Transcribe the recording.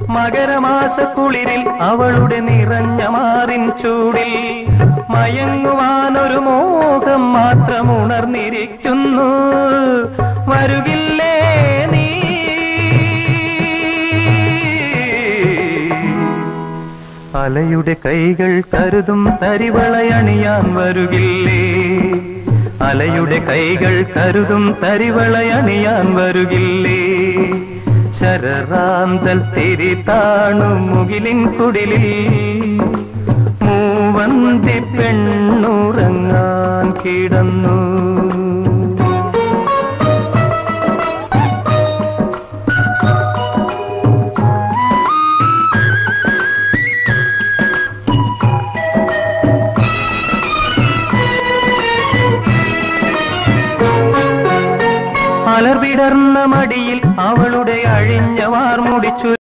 മകരമാസ കുളിരിൽ അവളുടെ നിറഞ്ഞ മാറിൻ ചൂടിൽ മയങ്ങുവാനൊരു മോഹം മാത്രം ഉണർന്നിരിക്കുന്നു വരുകില്ലേ നീ അലയുടെ കൈകൾ കരുതും തരിവളയണിയാൻ വരുകില്ലേ അലയുടെ കൈകൾ കരുതും തരിവളയണിയാൻ വരുകില്ലേ ശരറാന്തൽ തിരി താണു മുകിലിൻ കുടിലിൽ മൂവന്തി പെണ്ണുറങ്ങാൻ കിടന്നു മലർവിടർന്ന മടിയിൽ അവളുടെ അഴിഞ്ഞ വാർമുടിച്ചു